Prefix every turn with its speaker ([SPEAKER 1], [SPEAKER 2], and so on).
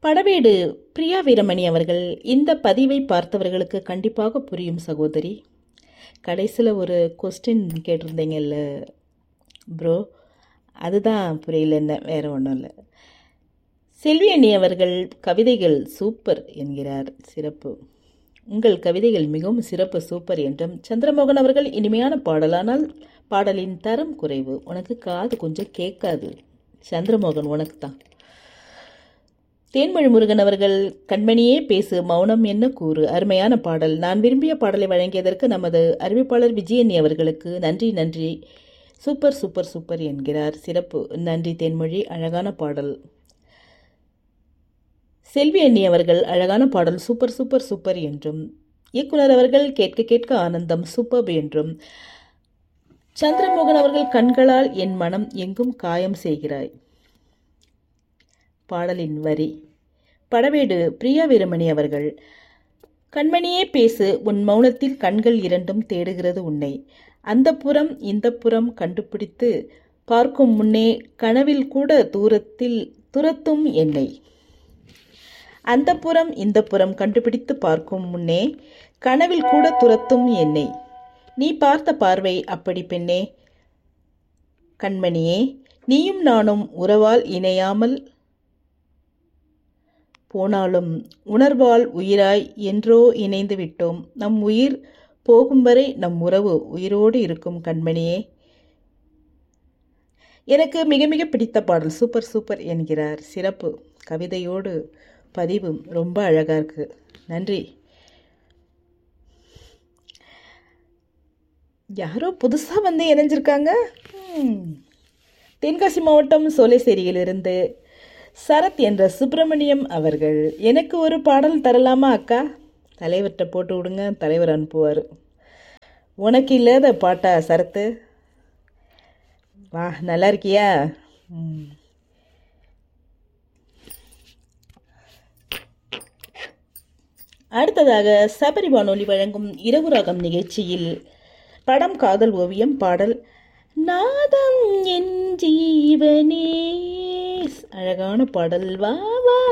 [SPEAKER 1] படவேடு பிரியா வீரமணி அவர்கள் இந்த பதிவை பார்த்தவர்களுக்கு கண்டிப்பாக புரியும் சகோதரி கடைசியில் ஒரு கொஸ்டின் கேட்டிருந்தீங்கல்ல ப்ரோ அதுதான் புரியல என்ன வேற ஒன்றும் இல்லை செல்வி அண்ணி அவர்கள் கவிதைகள் சூப்பர் என்கிறார் சிறப்பு உங்கள் கவிதைகள் மிகவும் சிறப்பு சூப்பர் என்றும் சந்திரமோகன் அவர்கள் இனிமையான பாடலானால் பாடலின் தரம் குறைவு உனக்கு காது கொஞ்சம் கேட்காது சந்திரமோகன் உனக்கு தான் தேன்மொழி முருகன் அவர்கள் கண்மணியே பேசு மௌனம் என்ன கூறு அருமையான பாடல் நான் விரும்பிய பாடலை வழங்கியதற்கு நமது அறிவிப்பாளர் விஜயண்ணி அவர்களுக்கு நன்றி நன்றி சூப்பர் சூப்பர் சூப்பர் என்கிறார் சிறப்பு நன்றி தேன்மொழி அழகான பாடல் செல்வி அண்ணி அவர்கள் அழகான பாடல் சூப்பர் சூப்பர் சூப்பர் என்றும் இயக்குனர் அவர்கள் கேட்க கேட்க ஆனந்தம் சூப்பர் என்றும் சந்திரமோகன் அவர்கள் கண்களால் என் மனம் எங்கும் காயம் செய்கிறாய் பாடலின் வரி படவேடு பிரியா வீரமணி அவர்கள் கண்மணியே பேசு உன் மௌனத்தில் கண்கள் இரண்டும் தேடுகிறது உன்னை அந்த புறம் இந்த புறம் கண்டுபிடித்து பார்க்கும் முன்னே கனவில் கூட தூரத்தில் துரத்தும் என்னை அந்த புறம் இந்த புறம் கண்டுபிடித்து பார்க்கும் முன்னே கனவில் கூட துரத்தும் என்னை நீ பார்த்த பார்வை அப்படி பெண்ணே கண்மணியே நீயும் நானும் உறவால் இணையாமல் போனாலும் உணர்வால் உயிராய் என்றோ இணைந்து விட்டோம் நம் உயிர் போகும் வரை நம் உறவு உயிரோடு இருக்கும் கண்மணியே எனக்கு மிக மிக பிடித்த பாடல் சூப்பர் சூப்பர் என்கிறார் சிறப்பு கவிதையோடு பதிவு ரொம்ப அழகாக இருக்கு நன்றி யாரோ புதுசாக வந்து இணைஞ்சிருக்காங்க தென்காசி மாவட்டம் சோலைசேரியிலிருந்து சரத் என்ற சுப்பிரமணியம் அவர்கள் எனக்கு ஒரு பாடல் தரலாமா அக்கா தலைவர்கிட்ட போட்டு விடுங்க தலைவர் அனுப்புவார் உனக்கு இல்லாத பாட்டா சரத்து வா நல்லா இருக்கியா ம் அடுத்ததாக சபரி வானொலி வழங்கும் இரவு ராகம் நிகழ்ச்சியில் படம் காதல் ஓவியம் பாடல் நாதம் என் ஜீவனே அழகான பாடல் வா வா